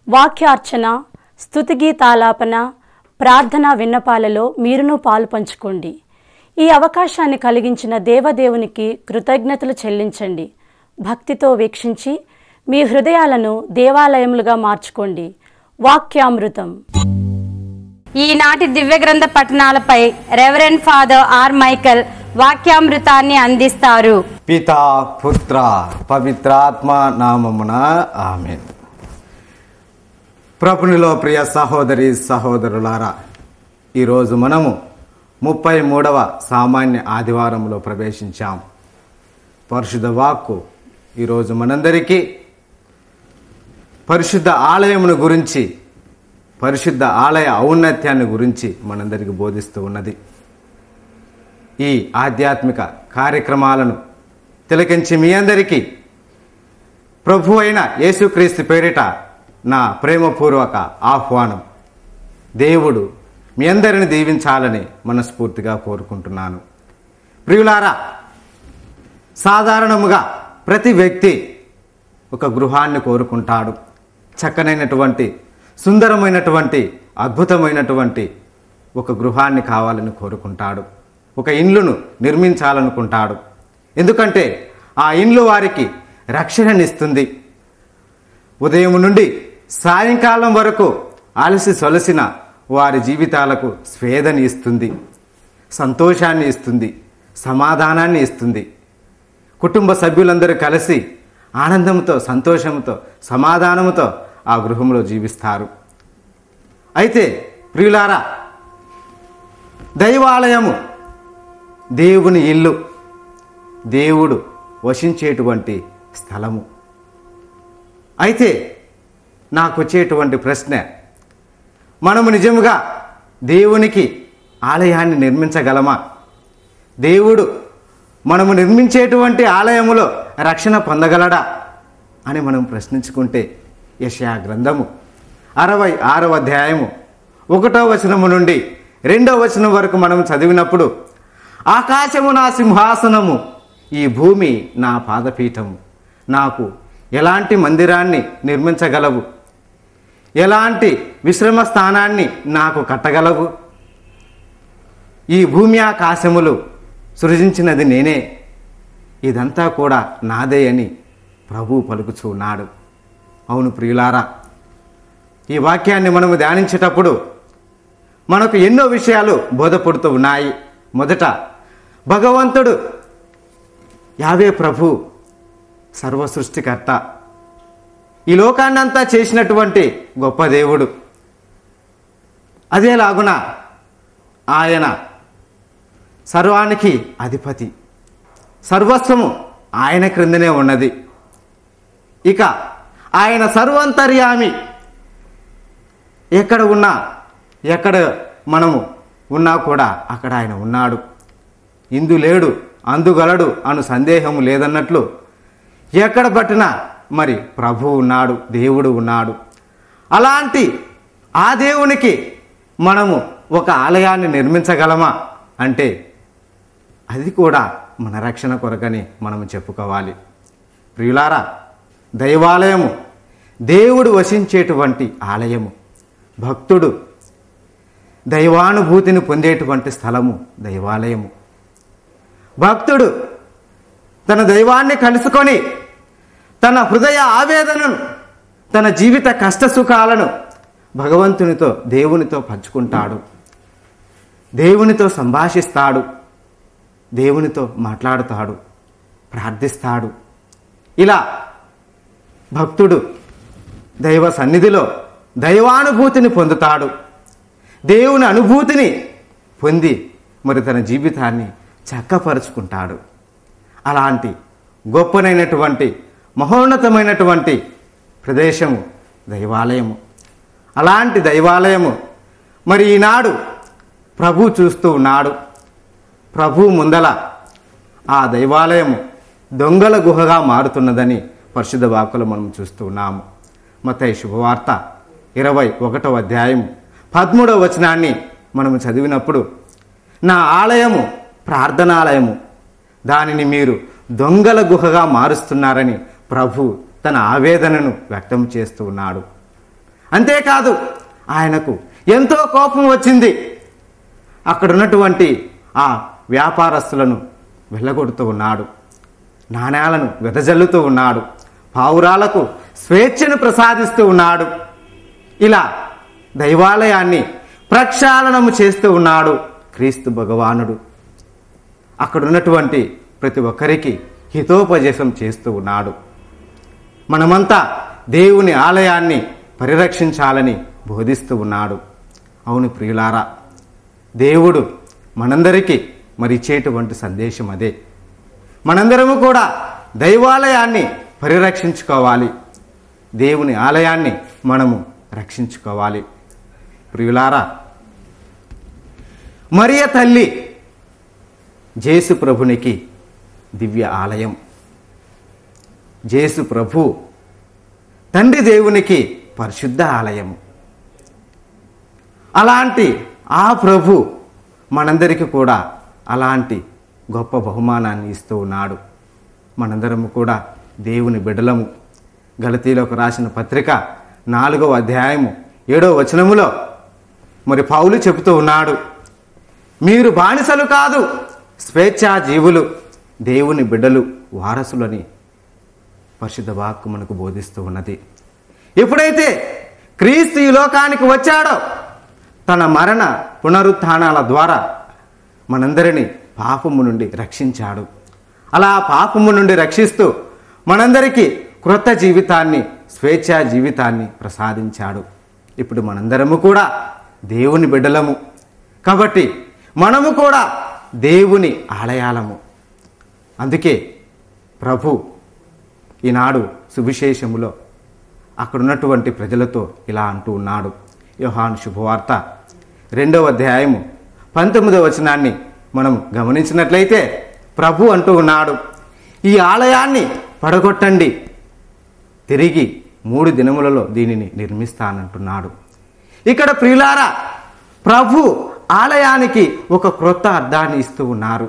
వాక్యార్చన స్థుతిగీతాలాపన ప్రార్థనా విన్నపాలలో మీరును పాలు పంచుకోండి ఈ అవకాశాన్ని కలిగించిన దేవదేవునికి కృతజ్ఞతలు చెల్లించండి భక్తితో వీక్షించి మీ హృదయాలను దేవాలయములుగా మార్చుకోండి వాక్యామృతం ఈనాటి దివ్య గ్రంథ పఠనాలపై రెవరెండ్ ఫాదర్ ఆర్ మైకల్ వాక్యామృతాన్ని అందిస్తారు పితా పుత్ర పవిత్రాత్మ నామమున ఆమె ప్రభునిలో ప్రియ సహోదరి సహోదరులారా ఈరోజు మనము ముప్పై మూడవ సామాన్య ఆదివారంలో ప్రవేశించాం పరిశుద్ధ వాక్కు ఈరోజు మనందరికీ పరిశుద్ధ ఆలయమును గురించి పరిశుద్ధ ఆలయ ఔన్నత్యాన్ని గురించి మనందరికీ బోధిస్తూ ఉన్నది ఈ ఆధ్యాత్మిక కార్యక్రమాలను తిలకించి మీ అందరికీ ప్రభు అయిన యేసుక్రీస్తు పేరిట నా ప్రేమపూర్వక ఆహ్వానం దేవుడు మీ అందరిని దీవించాలని మనస్ఫూర్తిగా కోరుకుంటున్నాను ప్రియులారా సాధారణముగా ప్రతి వ్యక్తి ఒక గృహాన్ని కోరుకుంటాడు చక్కనైనటువంటి సుందరమైనటువంటి అద్భుతమైనటువంటి ఒక గృహాన్ని కావాలని కోరుకుంటాడు ఒక ఇండ్లును నిర్మించాలనుకుంటాడు ఎందుకంటే ఆ ఇండ్లు వారికి రక్షణనిస్తుంది ఉదయం నుండి సాయంకాలం వరకు అలసి సొలసిన వారి జీవితాలకు స్వేదని ఇస్తుంది సంతోషాన్ని ఇస్తుంది సమాధానాన్ని ఇస్తుంది కుటుంబ సభ్యులందరూ కలిసి ఆనందంతో సంతోషంతో సమాధానంతో ఆ గృహంలో జీవిస్తారు అయితే ప్రియులారా దైవాలయము దేవుని ఇల్లు దేవుడు వశించేటువంటి స్థలము అయితే నాకు వచ్చేటువంటి ప్రశ్న మనము నిజముగా దేవునికి ఆలయాన్ని నిర్మించగలమా దేవుడు మనము నిర్మించేటువంటి ఆలయములో రక్షణ పొందగలడా అని మనం ప్రశ్నించుకుంటే యశా గ్రంథము అరవై ఆరవ అధ్యాయము ఒకటో వచనము నుండి రెండో వచనం వరకు మనం చదివినప్పుడు ఆకాశము నా సింహాసనము ఈ భూమి నా పాదపీఠము నాకు ఎలాంటి మందిరాన్ని నిర్మించగలవు ఎలాంటి విశ్రమ స్థానాన్ని నాకు కట్టగలవు ఈ భూమి ఆకాశములు సృజించినది నేనే ఇదంతా కూడా నాదే అని ప్రభు పలుకుచున్నాడు అవును ప్రియులారా ఈ వాక్యాన్ని మనము ధ్యానించేటప్పుడు మనకు ఎన్నో విషయాలు బోధపడుతూ ఉన్నాయి మొదట భగవంతుడు యావే ప్రభు సర్వ సృష్టికర్త ఈ లోకాన్నంతా చేసినటువంటి గొప్ప దేవుడు అదేలాగున ఆయన సర్వానికి అధిపతి సర్వస్వము ఆయన క్రిందనే ఉన్నది ఇక ఆయన సర్వంతర్యామి ఎక్కడ ఉన్నా ఎక్కడ మనము ఉన్నా కూడా అక్కడ ఆయన ఉన్నాడు ఇందు లేడు అందుగలడు అను సందేహము లేదన్నట్లు ఎక్కడ పట్టినా మరి ప్రభు ఉన్నాడు దేవుడు ఉన్నాడు అలాంటి ఆ దేవునికి మనము ఒక ఆలయాన్ని నిర్మించగలమా అంటే అది కూడా మన రక్షణ కొరకని మనము చెప్పుకోవాలి ప్రియులారా దైవాలయము దేవుడు వసించేటువంటి ఆలయము భక్తుడు దైవానుభూతిని పొందేటువంటి స్థలము దైవాలయము భక్తుడు తన దైవాన్ని కలుసుకొని తన హృదయ ఆవేదనను తన జీవిత కష్ట సుఖాలను భగవంతునితో దేవునితో పంచుకుంటాడు దేవునితో సంభాషిస్తాడు దేవునితో మాట్లాడుతాడు ప్రార్థిస్తాడు ఇలా భక్తుడు దైవ సన్నిధిలో దైవానుభూతిని పొందుతాడు దేవుని అనుభూతిని పొంది మరి తన జీవితాన్ని చక్కపరుచుకుంటాడు అలాంటి గొప్పనైనటువంటి మహోన్నతమైనటువంటి ప్రదేశము దైవాలయము అలాంటి దైవాలయము మరి ఈనాడు ప్రభు చూస్తూ ఉన్నాడు ప్రభు ముందల ఆ దైవాలయము దొంగల గుహగా మారుతున్నదని పరిశుద్ధ వాక్కులు మనం చూస్తూ ఉన్నాము మతయ్య శుభవార్త ఇరవై ఒకటవ అధ్యాయం పదమూడవ వచనాన్ని మనము చదివినప్పుడు నా ఆలయము ప్రార్థనాలయము దానిని మీరు దొంగల గుహగా మారుస్తున్నారని ప్రభు తన ఆవేదనను వ్యక్తం చేస్తూ ఉన్నాడు అంతేకాదు ఆయనకు ఎంతో కోపం వచ్చింది అక్కడ ఉన్నటువంటి ఆ వ్యాపారస్తులను వెళ్ళగొడుతూ ఉన్నాడు నాణ్యాలను వెదజల్లుతూ ఉన్నాడు పావురాలకు స్వేచ్ఛను ప్రసాదిస్తూ ఉన్నాడు ఇలా దైవాలయాన్ని ప్రక్షాళనము చేస్తూ ఉన్నాడు క్రీస్తు భగవానుడు అక్కడ ఉన్నటువంటి ప్రతి ఒక్కరికి హితోపదేశం చేస్తూ ఉన్నాడు మనమంతా దేవుని ఆలయాన్ని పరిరక్షించాలని బోధిస్తూ ఉన్నాడు అవును ప్రియులారా దేవుడు మనందరికీ మరి ఇచ్చేటువంటి సందేశం అదే మనందరము కూడా దైవాలయాన్ని పరిరక్షించుకోవాలి దేవుని ఆలయాన్ని మనము రక్షించుకోవాలి ప్రియులారా మరియ తల్లి జేసు ప్రభునికి దివ్య ఆలయం జేసు ప్రభు తండ్రి దేవునికి పరిశుద్ధ ఆలయము అలాంటి ఆ ప్రభు మనందరికీ కూడా అలాంటి గొప్ప బహుమానాన్ని ఇస్తూ ఉన్నాడు మనందరము కూడా దేవుని బిడలము గలతీలోకి రాసిన పత్రిక నాలుగవ అధ్యాయము ఏడవ వచనములో మరి పౌలు చెబుతూ ఉన్నాడు మీరు బానిసలు కాదు స్వేచ్ఛా జీవులు దేవుని బిడ్డలు వారసులని పరిశుద్ధ వాక్కు మనకు బోధిస్తూ ఉన్నది ఎప్పుడైతే క్రీస్తు ఈ లోకానికి వచ్చాడో తన మరణ పునరుత్థానాల ద్వారా మనందరినీ పాపము నుండి రక్షించాడు అలా పాపము నుండి రక్షిస్తూ మనందరికీ క్రొత్త జీవితాన్ని స్వేచ్ఛా జీవితాన్ని ప్రసాదించాడు ఇప్పుడు మనందరము కూడా దేవుని బిడ్డలము కాబట్టి మనము కూడా దేవుని ఆలయాలము అందుకే ప్రభు ఈనాడు సువిశేషములో అక్కడున్నటువంటి ప్రజలతో ఇలా అంటూ ఉన్నాడు యోహాను శుభవార్త రెండవ అధ్యాయము పంతొమ్మిదవ వచనాన్ని మనం గమనించినట్లయితే ప్రభు అంటూ ఉన్నాడు ఈ ఆలయాన్ని పడగొట్టండి తిరిగి మూడు దినములలో దీనిని నిర్మిస్తానంటున్నాడు ఇక్కడ ప్రియులారా ప్రభు ఆలయానికి ఒక క్రొత్త అర్థాన్ని ఇస్తూ ఉన్నారు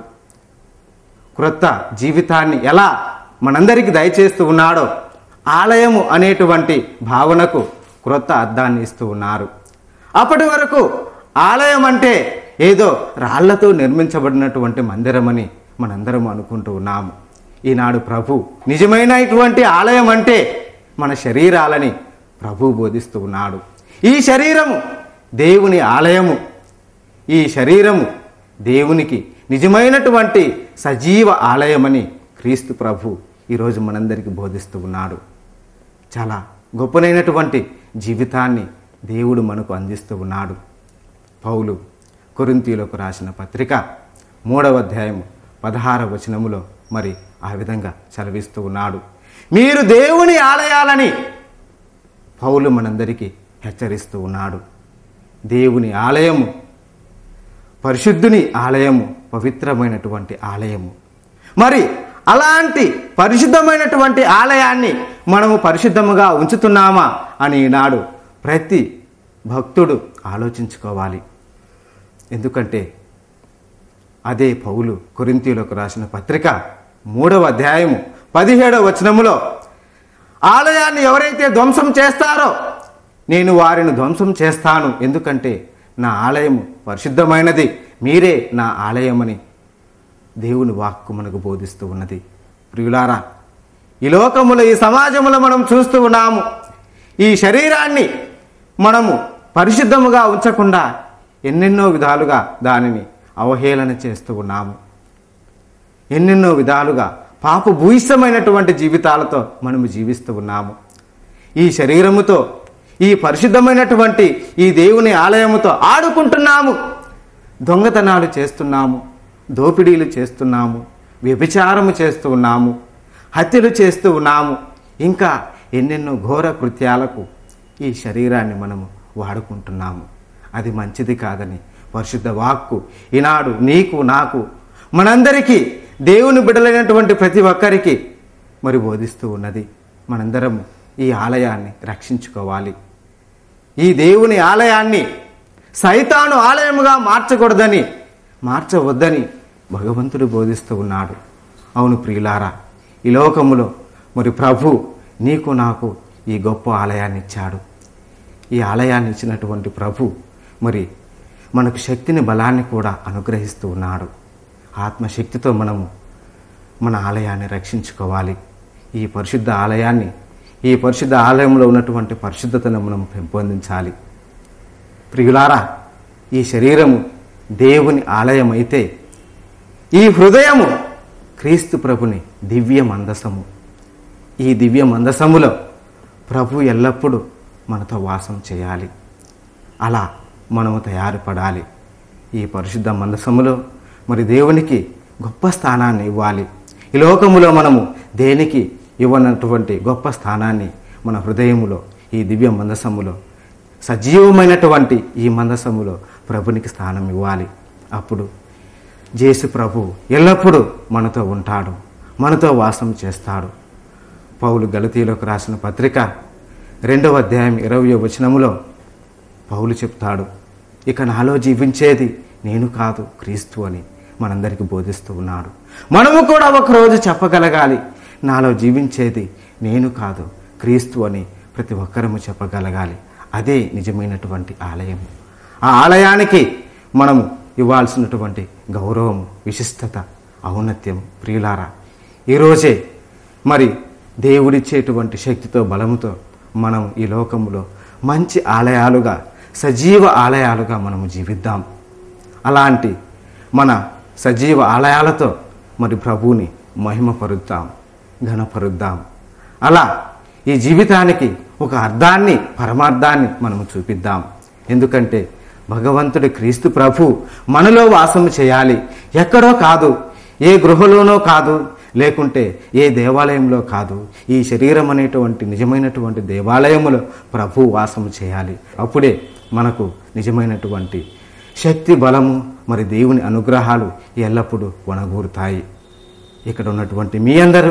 క్రొత్త జీవితాన్ని ఎలా మనందరికీ దయచేస్తూ ఉన్నాడో ఆలయము అనేటువంటి భావనకు క్రొత్త అర్థాన్ని ఇస్తూ ఉన్నారు అప్పటి వరకు ఆలయం అంటే ఏదో రాళ్లతో నిర్మించబడినటువంటి మందిరమని మనందరం అనుకుంటూ ఉన్నాము ఈనాడు ప్రభు నిజమైనటువంటి ఆలయం అంటే మన శరీరాలని ప్రభు బోధిస్తూ ఉన్నాడు ఈ శరీరము దేవుని ఆలయము ఈ శరీరము దేవునికి నిజమైనటువంటి సజీవ ఆలయమని క్రీస్తు ప్రభు ఈరోజు మనందరికీ బోధిస్తూ ఉన్నాడు చాలా గొప్పనైనటువంటి జీవితాన్ని దేవుడు మనకు అందిస్తూ ఉన్నాడు పౌలు కొరింతీలకు రాసిన పత్రిక మూడవ అధ్యాయం పదహార వచనములో మరి ఆ విధంగా చదివిస్తూ ఉన్నాడు మీరు దేవుని ఆలయాలని పౌలు మనందరికీ హెచ్చరిస్తూ ఉన్నాడు దేవుని ఆలయము పరిశుద్ధుని ఆలయము పవిత్రమైనటువంటి ఆలయము మరి అలాంటి పరిశుద్ధమైనటువంటి ఆలయాన్ని మనము పరిశుద్ధముగా ఉంచుతున్నామా అని ఈనాడు ప్రతి భక్తుడు ఆలోచించుకోవాలి ఎందుకంటే అదే పౌలు కొరింతీలకు రాసిన పత్రిక మూడవ అధ్యాయము పదిహేడవ వచనములో ఆలయాన్ని ఎవరైతే ధ్వంసం చేస్తారో నేను వారిని ధ్వంసం చేస్తాను ఎందుకంటే నా ఆలయము పరిశుద్ధమైనది మీరే నా ఆలయమని దేవుని వాక్కు మనకు బోధిస్తూ ఉన్నది ప్రియులారా ఈ లోకములో ఈ సమాజంలో మనం చూస్తూ ఉన్నాము ఈ శరీరాన్ని మనము పరిశుద్ధముగా ఉంచకుండా ఎన్నెన్నో విధాలుగా దానిని అవహేళన చేస్తూ ఉన్నాము ఎన్నెన్నో విధాలుగా పాప భూయిష్టమైనటువంటి జీవితాలతో మనము జీవిస్తూ ఉన్నాము ఈ శరీరముతో ఈ పరిశుద్ధమైనటువంటి ఈ దేవుని ఆలయముతో ఆడుకుంటున్నాము దొంగతనాలు చేస్తున్నాము దోపిడీలు చేస్తున్నాము వ్యభిచారము చేస్తూ ఉన్నాము హత్యలు చేస్తూ ఉన్నాము ఇంకా ఎన్నెన్నో ఘోర కృత్యాలకు ఈ శరీరాన్ని మనము వాడుకుంటున్నాము అది మంచిది కాదని పరిశుద్ధ వాక్కు ఈనాడు నీకు నాకు మనందరికీ దేవుని బిడలైనటువంటి ప్రతి ఒక్కరికి మరి బోధిస్తూ ఉన్నది మనందరం ఈ ఆలయాన్ని రక్షించుకోవాలి ఈ దేవుని ఆలయాన్ని సైతాను ఆలయముగా మార్చకూడదని మార్చవద్దని భగవంతుడు బోధిస్తూ ఉన్నాడు అవును ప్రియులారా ఈ లోకములో మరి ప్రభు నీకు నాకు ఈ గొప్ప ఆలయాన్ని ఇచ్చాడు ఈ ఆలయాన్ని ఇచ్చినటువంటి ప్రభు మరి మనకు శక్తిని బలాన్ని కూడా అనుగ్రహిస్తూ ఉన్నాడు ఆత్మశక్తితో మనము మన ఆలయాన్ని రక్షించుకోవాలి ఈ పరిశుద్ధ ఆలయాన్ని ఈ పరిశుద్ధ ఆలయంలో ఉన్నటువంటి పరిశుద్ధతను మనం పెంపొందించాలి ప్రియులారా ఈ శరీరము దేవుని ఆలయం అయితే ఈ హృదయము క్రీస్తు ప్రభుని దివ్య మందసము ఈ దివ్య మందసములో ప్రభు ఎల్లప్పుడూ మనతో వాసం చేయాలి అలా మనము తయారుపడాలి ఈ పరిశుద్ధ మందసములో మరి దేవునికి గొప్ప స్థానాన్ని ఇవ్వాలి ఈ లోకములో మనము దేనికి ఇవ్వనటువంటి గొప్ప స్థానాన్ని మన హృదయములో ఈ దివ్య మందసములో సజీవమైనటువంటి ఈ మందసములో ప్రభునికి స్థానం ఇవ్వాలి అప్పుడు జేసు ప్రభు ఎల్లప్పుడూ మనతో ఉంటాడు మనతో వాసం చేస్తాడు పౌలు గలతీలోకి రాసిన పత్రిక రెండవ అధ్యాయం ఇరవయో వచనములో పౌలు చెప్తాడు ఇక నాలో జీవించేది నేను కాదు క్రీస్తు అని మనందరికీ బోధిస్తూ ఉన్నాడు మనము కూడా ఒకరోజు చెప్పగలగాలి నాలో జీవించేది నేను కాదు క్రీస్తు అని ప్రతి ఒక్కరము చెప్పగలగాలి అదే నిజమైనటువంటి ఆలయం ఆ ఆలయానికి మనము ఇవ్వాల్సినటువంటి గౌరవం విశిష్టత ఔన్నత్యం ప్రియులారా ఈరోజే మరి దేవుడిచ్చేటువంటి శక్తితో బలముతో మనం ఈ లోకములో మంచి ఆలయాలుగా సజీవ ఆలయాలుగా మనము జీవిద్దాం అలాంటి మన సజీవ ఆలయాలతో మరి ప్రభువుని మహిమపరుద్దాం ఘనపరుద్దాం అలా ఈ జీవితానికి ఒక అర్థాన్ని పరమార్థాన్ని మనము చూపిద్దాం ఎందుకంటే భగవంతుడి క్రీస్తు ప్రభు మనలో వాసం చేయాలి ఎక్కడో కాదు ఏ గృహలోనో కాదు లేకుంటే ఏ దేవాలయంలో కాదు ఈ శరీరం అనేటువంటి నిజమైనటువంటి దేవాలయములో ప్రభు వాసం చేయాలి అప్పుడే మనకు నిజమైనటువంటి శక్తి బలము మరి దేవుని అనుగ్రహాలు ఎల్లప్పుడూ వనగూరుతాయి ఇక్కడ ఉన్నటువంటి మీ అందరూ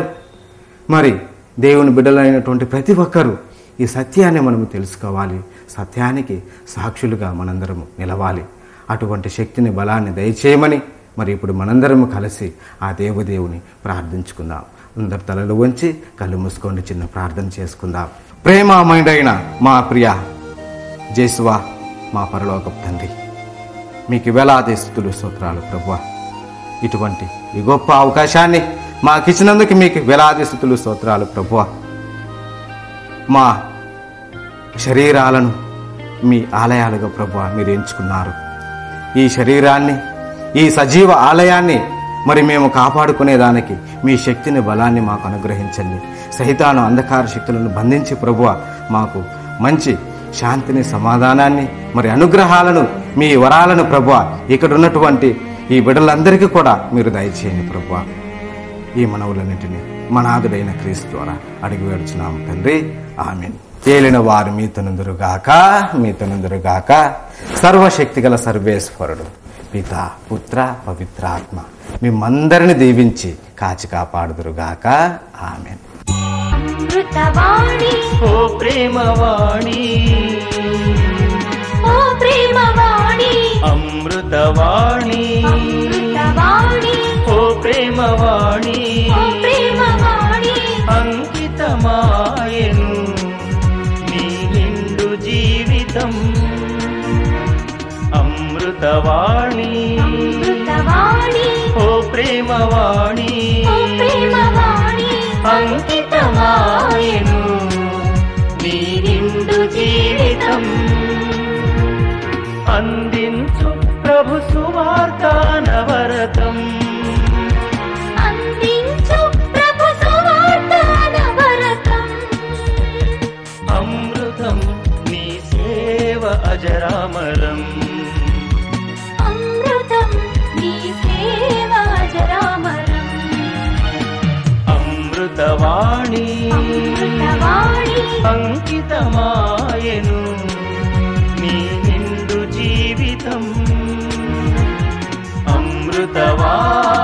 మరి దేవుని బిడ్డలైనటువంటి ప్రతి ఒక్కరూ ఈ సత్యాన్ని మనము తెలుసుకోవాలి సత్యానికి సాక్షులుగా మనందరము నిలవాలి అటువంటి శక్తిని బలాన్ని దయచేయమని మరి ఇప్పుడు మనందరము కలిసి ఆ దేవదేవుని ప్రార్థించుకుందాం అందరు తలలు వంచి కళ్ళు మూసుకోండి చిన్న ప్రార్థన చేసుకుందాం ప్రేమమైనైన మా ప్రియ జేసువా మా పరలోకపు తండ్రి మీకు వేలాది స్థుతులు స్తోత్రాలు ప్రభువా ఇటువంటి ఈ గొప్ప అవకాశాన్ని మాకిచ్చినందుకు మీకు వేలాది స్థుతులు స్తోత్రాలు ప్రభువా మా శరీరాలను మీ ఆలయాలుగా ప్రభు మీరు ఎంచుకున్నారు ఈ శరీరాన్ని ఈ సజీవ ఆలయాన్ని మరి మేము కాపాడుకునేదానికి మీ శక్తిని బలాన్ని మాకు అనుగ్రహించండి సహితాను అంధకార శక్తులను బంధించి ప్రభువ మాకు మంచి శాంతిని సమాధానాన్ని మరి అనుగ్రహాలను మీ వరాలను ప్రభువ ఇక్కడ ఉన్నటువంటి ఈ బిడ్డలందరికీ కూడా మీరు దయచేయండి ప్రభువ ఈ మనవులన్నింటినీ మనాథుడైన క్రీస్తు ద్వారా అడిగి వేడుచున్నాము తండ్రి ఆమెన్ తేలిన వారు మీతనుందురుగాక మీతనుందురుగాక సర్వశక్తి గల సర్వేశ్వరుడు పిత పుత్ర పవిత్రాత్మ మిమ్మందరిని దీవించి కాచి కాపాడుదురుగాక ఆమెన్ అమృతవాణి ఓ ప్రేమవాణి ఓ ప్రేమవాణి అమృతవాణి అమృతవాణి ఓ ప్రేమవాణి ఓ ప్రేమవాణి అంకితమాయను నీ నిండు జీవితం అమృతవాణి అమృతవాణి ఓ ప్రేమవాణి ఓ ప్రేమవాణి అంకితమాయను నీ నిండు జీవితం అందించు ప్రభు సువార్తానవరతం అందించు ప్రభు సువార్తానవరతం అమృతం నీ సేవ అజరామరం అమృతం నీ సేవ అజరామరం అమృతవాణి అమృతవాణి అంకితమాయను నీ నిండు జీవితం అమృతవాణి